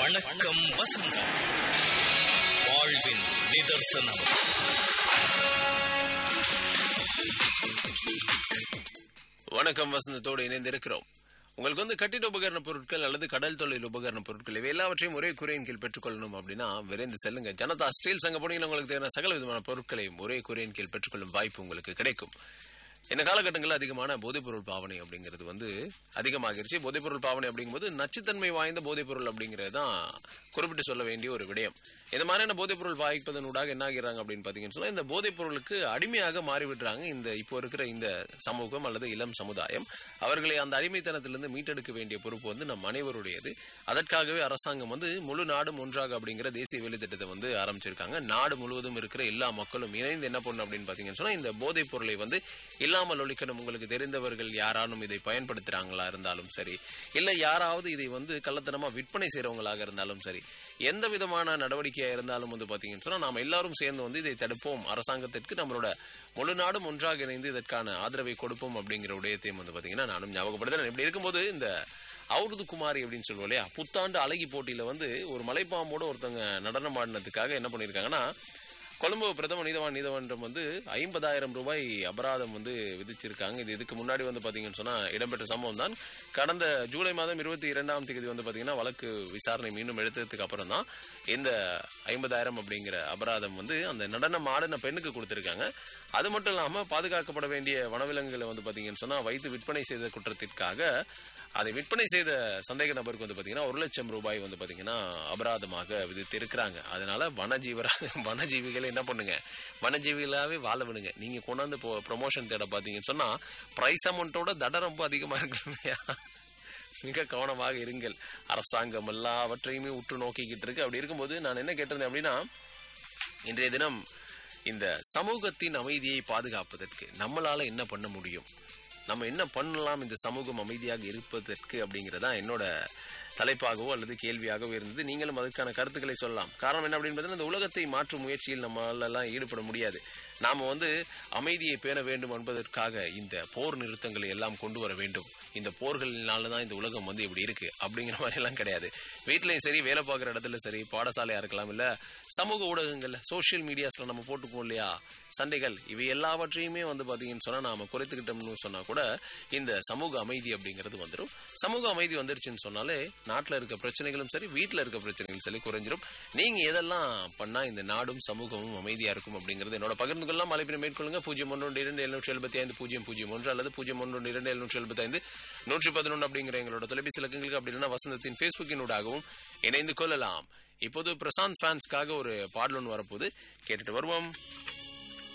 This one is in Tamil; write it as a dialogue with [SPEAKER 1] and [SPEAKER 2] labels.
[SPEAKER 1] வணக்கம் வசந்தம் வாழ்வின் நிதர்சனம்
[SPEAKER 2] வணக்கம் வசந்தத்தோடு இணைந்திருக்கிறோம் உங்களுக்கு வந்து கட்டிட உபகரண பொருட்கள் அல்லது கடல் தொழில் உபகரண பொருட்கள் இவை எல்லாவற்றையும் ஒரே குறையின் கீழ் பெற்றுக்கொள்ளணும் அப்படின்னா விரைந்து செல்லுங்க ஜனதா ஸ்டீல் சங்க போனீங்கன்னா உங்களுக்கு தேவையான சகல விதமான பொருட்களையும் ஒரே குறையின் கீழ் பெற்றுக்கொள்ளும் வாய்ப்பு உங்களுக்கு கிடைக்கும் இந்த காலகட்டங்களில் அதிகமான போதைப்பொருள் பாவனை அப்படிங்கிறது வந்து அதிகமாகிருச்சு போதைப்பொருள் பாவனை அப்படிங்கும்போது நச்சுத்தன்மை வாய்ந்த போதைப்பொருள் அப்படிங்கிறது தான் குறிப்பிட்டு சொல்ல வேண்டிய ஒரு விடயம் இந்த மாதிரியான போதைப்பொருள் வாய்ப்பதனூடாக என்ன ஆகிறாங்க அப்படின்னு பார்த்தீங்கன்னு சொன்னால் இந்த போதைப்பொருளுக்கு அடிமையாக மாறிவிடுறாங்க இந்த இப்போ இருக்கிற இந்த சமூகம் அல்லது இளம் சமுதாயம் அவர்களை அந்த அடிமைத்தனத்திலிருந்து மீட்டெடுக்க வேண்டிய பொறுப்பு வந்து நம் அனைவருடையது அதற்காகவே அரசாங்கம் வந்து முழு நாடும் ஒன்றாக அப்படிங்கிற தேசிய வேலை திட்டத்தை வந்து ஆரம்பிச்சிருக்காங்க நாடு முழுவதும் இருக்கிற எல்லா மக்களும் இணைந்து என்ன பண்ணணும் அப்படின்னு பார்த்தீங்கன்னு சொன்னால் இந்த போதைப் பொருளை வந்து இல்லாமல் ஒழிக்கணும் உங்களுக்கு தெரிந்தவர்கள் யாரானும் இதை பயன்படுத்துகிறாங்களா இருந்தாலும் சரி இல்லை யாராவது இதை வந்து கள்ளத்தனமாக விற்பனை செய்கிறவங்களாக இருந்தாலும் சரி எந்த விதமான நடவடிக்கையாக இருந்தாலும் வந்து பார்த்தீங்கன்னு சொன்னால் நாம் எல்லாரும் சேர்ந்து வந்து இதை தடுப்போம் அரசாங்கத்திற்கு நம்மளோட முழு நாடும் ஒன்றாக இணைந்து இதற்கான ஆதரவை கொடுப்போம் அப்படிங்கிற உடையத்தையும் வந்து பார்த்தீங்கன்னா நானும் ஞாபகப்படுத்துறேன் இப்படி இருக்கும்போது இந்த அவுருது குமாரி அப்படின்னு சொல்லுவோம் இல்லையா புத்தாண்டு அழகி போட்டியில் வந்து ஒரு மலைப்பாம்போட ஒருத்தவங்க நடனம் ஆடினதுக்காக என்ன பண்ணியிருக்காங்கன்னா கொழும்பு பிரதம நீதவான் நீதிமன்றம் வந்து ஐம்பதாயிரம் ரூபாய் அபராதம் வந்து விதிச்சிருக்காங்க இது இதுக்கு முன்னாடி வந்து பார்த்தீங்கன்னு சொன்னால் இடம்பெற்ற சம்பவம் தான் கடந்த ஜூலை மாதம் இருபத்தி இரண்டாம் தேதி வந்து பார்த்தீங்கன்னா வழக்கு விசாரணை மீண்டும் எடுத்ததுக்கு அப்புறம் தான் இந்த ஐம்பதாயிரம் அப்படிங்கிற அபராதம் வந்து அந்த நடனம் ஆடின பெண்ணுக்கு கொடுத்துருக்காங்க அது மட்டும் இல்லாமல் பாதுகாக்கப்பட வேண்டிய வனவிலங்குகளை வந்து பார்த்தீங்கன்னு சொன்னால் வைத்து விற்பனை செய்த குற்றத்திற்காக அதை விற்பனை செய்த சந்தேக நபருக்கு வந்து பார்த்தீங்கன்னா ஒரு லட்சம் ரூபாய் வந்து பார்த்தீங்கன்னா அபராதமாக விதித்து இருக்கிறாங்க அதனால வனஜீவரா வனஜீவிகளை என்ன பண்ணுங்க வனஜீவிகளாகவே வாழ விடுங்க நீங்கள் கொண்டாந்து இப்போ ப்ரொமோஷன் தேட பார்த்தீங்கன்னு சொன்னால் ப்ரைஸ் அமௌண்ட்டோட தடை ரொம்ப அதிகமாக இருக்கு இல்லையா மிக கவனமாக இருங்கள் அரசாங்கம் எல்லாவற்றையுமே உற்று நோக்கிக்கிட்டு இருக்கு அப்படி இருக்கும்போது நான் என்ன கேட்டிருந்தேன் அப்படின்னா இன்றைய தினம் இந்த சமூகத்தின் அமைதியை பாதுகாப்பதற்கு நம்மளால என்ன பண்ண முடியும் நம்ம என்ன பண்ணலாம் இந்த சமூகம் அமைதியாக இருப்பதற்கு அப்படிங்கிறதா என்னோட தலைப்பாகவோ அல்லது கேள்வியாகவோ இருந்தது நீங்களும் அதற்கான கருத்துக்களை சொல்லலாம் காரணம் என்ன அப்படின்னு பார்த்தீங்கன்னா இந்த உலகத்தை மாற்றும் முயற்சியில் நம்மளாலாம் ஈடுபட முடியாது நாம் வந்து அமைதியை பேண வேண்டும் என்பதற்காக இந்த போர் நிறுத்தங்களை எல்லாம் கொண்டு வர வேண்டும் இந்த போர்களினால தான் இந்த உலகம் வந்து இப்படி இருக்கு அப்படிங்கிற மாதிரி எல்லாம் கிடையாது வீட்லயும் சரி வேலை பார்க்குற இடத்துல சரி பாடசாலையா இருக்கலாம் இல்ல சமூக ஊடகங்கள்ல சோஷியல் மீடியாஸ்ல நம்ம போட்டுக்குவோம் இல்லையா சண்டைகள் இவை எல்லாவற்றையுமே வந்து பாத்தீங்கன்னு சொன்னா நாம குறைத்துக்கிட்டோம்னு சொன்னா கூட இந்த சமூக அமைதி அப்படிங்கிறது வந்துடும் சமூக அமைதி வந்துருச்சுன்னு சொன்னாலே நாட்டில் இருக்க பிரச்சனைகளும் சரி வீட்டில் இருக்க பிரச்சனைகளும் சரி குறைஞ்சிரும் நீங்க எதெல்லாம் பண்ணா இந்த நாடும் சமூகமும் அமைதியா இருக்கும் அப்படிங்கிறது என்னோட பகிர்ந்து கொள்ளலாம் அழைப்பினை மேற்கொள்ளுங்க பூஜ்ஜியம் ஒன்று இரண்டு எழுநூற்றி எழுபத்தி ஐந்து பூஜ்ஜியம் பூஜ்ஜியம் ஒன்று அல்லது பூஜ்ஜியம் ஒன்று இரண்டு எழுநூற்றி எழுபத்தி ஐந்து நூற்றி பதினொன்று அப்படிங்கிற எங்களோட தொலைபேசி இலக்கங்களுக்கு அப்படி இல்லைன்னா வசந்தத்தின் ஃபேஸ்புக்கினூடாகவும் இணைந்து கொள்ளலாம் இப்போது பிரசாந்த் ஃபேன்ஸ்க்காக ஒரு பாடல் ஒன்று வரப்போது கேட்டுட்டு வருவோம்